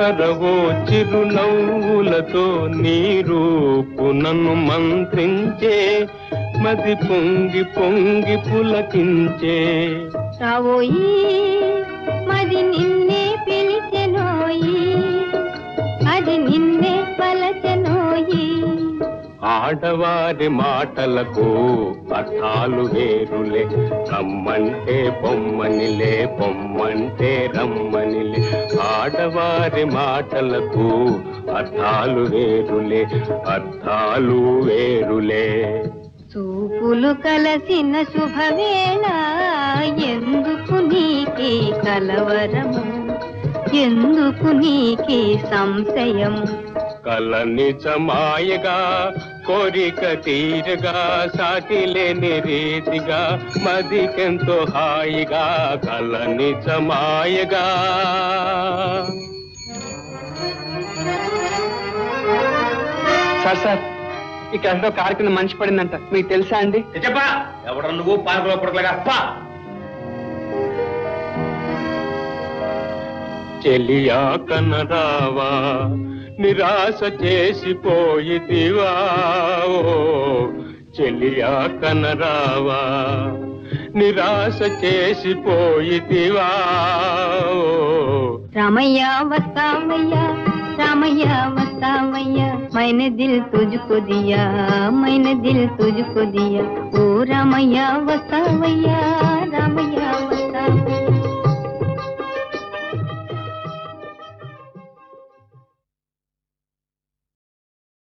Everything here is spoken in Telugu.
కరవో చిరునవ్వులతో నీ రూపు నన్ను మంత్రించే మది పొంగి పొంగి పులకించే రావోయి మది నిన్నే పిలిచెనోయి అది నిన్నే పలచెనోయి ఆడవారి మాటలకు అర్థాలు వేరులే రమ్మంటే బొమ్మనిలే బొమ్మంటే రమ్మనిలే ఆడవారి మాటలకు అర్థాలు వేరులే అర్థాలు వేరులే చూపులు కలసిన శుభవేళ ఎందుకు నీకే కలవరము ఎందుకు నీకే సంశయము కల నిజమాయగా కోరిక తీరగా సాటి లేని రీతిగా మదికెంతో హాయిగా కల నిజమాయగా సార్ సార్ ఇక్కడ ఎంతో కారు కింద మనిషి పడిందంట మీకు తెలుసా అండి చెప్పా ఎవడ నువ్వు పార్కులో పుడకలుగా పా చెలియా కనరావా నిరాశ చేసిపోయితివా ఓ చెలియా కనరావా నిరాశ చేసిపోయితివా ఓ రామయ్య వస్తావయ్యా రామయ్య వస్తావయ్యా మైన దిల్ తుజుకు దియా మైన దిల్ తుజుకు దియా ఓ రామయ్య వస్తావయ్యా రామయ్య వస్తావయ్యా